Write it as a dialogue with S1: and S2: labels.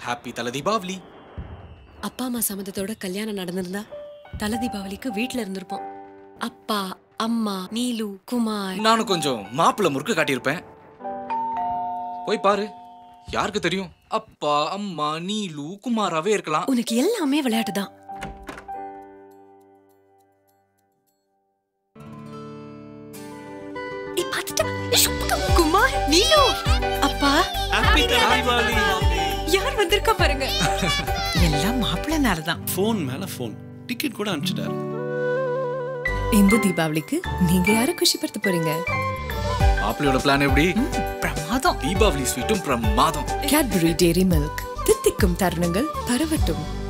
S1: happy தல தீபாவளி
S2: அப்பா அம்மா சம்மதத்தோட கல்யாணம் நடந்திருந்தா தல தீபாவளிக்கு வீட்ல இருந்திருப்போம் அப்பா அம்மா நீலு குமார்
S1: நானும் கொஞ்சம் மாப்பிள்ளை முறுக்கு காட்டியிருப்பேன் போய் பாரு யாருக்கு தெரியும் அப்பா அம்மா நீலு குமாராவே இருக்கலாம்
S2: உனக்கு எல்லாமே விளையாட்டு தான் குமார் நீலு அப்பா யார் வந்திருக்கா பாருங்க
S3: எல்லாம் மாப்பிள்ளனால தான்
S4: ஃபோன் மேல ஃபோன் டிக்கெட் கூட அனுப்பிச்சிட்டாரு
S5: இந்த தீபாவளிக்கு நீங்க யார குஷிப்படுத்த போறீங்க
S1: மாப்பிள்ளையோட பிளான் எப்படி
S3: பிரமாதம்
S1: தீபாவளி ஸ்வீட்டும் பிரமாதம்
S5: கேட்பரி டேரி மில்க் தித்திக்கும் தருணங்கள் பரவட்டும்